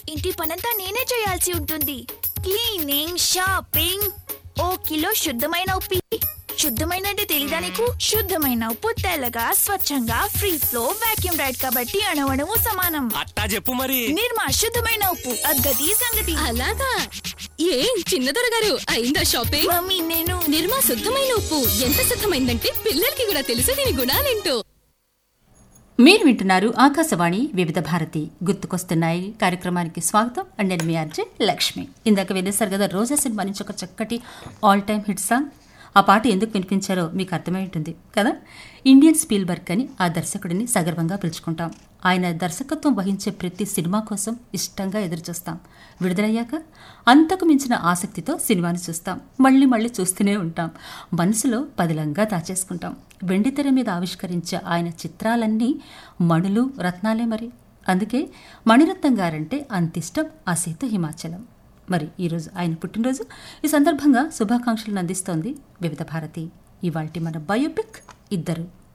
ఇంటి పనంతా నేనే చేయాల్సి ఉంటుంది క్లీనింగ్ షాపింగ్ ఓ కిలో శుద్ధమైన ఉప్పి శుద్ధమైన అంటే తెలీదా నీకు శుద్ధమైన ఉప్పు తెల్లగా స్వచ్ఛంగా ఫ్రీ ఫ్లో వాక్యూమ్ రైడ్ కాబట్టి అణవణము సమానం అట్టా చెప్పు మరి నిర్మా శుద్ధమైన ఉప్పు అద్గతి సంగతి అలాగా ఏం చిన్నదొర గారు అయిందా షాపింగ్ మమ్మీ నేను నిర్మా శుద్ధమైన ఉప్పు ఎంత శుద్ధమైందంటే పిల్లలకి కూడా తెలుసు దీని గుణాలేంటో మీరు వింటున్నారు ఆకాశవాణి వివిధ భారతి గుర్తుకొస్తున్నాయి కార్యక్రమానికి స్వాగతం అండ్ నేను మీ ఆర్జే లక్ష్మి ఇందాక వినేశారు కదా రోజా సినిమా నుంచి ఒక చక్కటి ఆల్ టైమ్ హిట్ సాంగ్ ఆ పాట ఎందుకు వినిపించారో మీకు అర్థమై ఉంటుంది కదా ఇండియన్ స్పీల్బర్గ్ అని ఆ దర్శకుడిని సగర్వంగా పిలుచుకుంటాం ఆయన దర్శకత్వం వహించే ప్రతి సినిమా కోసం ఇష్టంగా ఎదురుచూస్తాం విడుదలయ్యాక అంతకు మించిన ఆసక్తితో సినిమాని చూస్తాం మళ్ళీ మళ్ళీ చూస్తూనే ఉంటాం మనసులో పదిలంగా దాచేసుకుంటాం వెండితెర మీద ఆవిష్కరించే ఆయన చిత్రాలన్నీ మణులు రత్నాలే మరి అందుకే మణిరత్నం గారంటే అంతిష్టం ఆ సీత హిమాచలం మరి ఈరోజు ఆయన పుట్టినరోజు ఈ సందర్భంగా శుభాకాంక్షలను అందిస్తోంది వివిధ భారతి ఇవాల్టి మన బయోపిక్ ఇద్దరు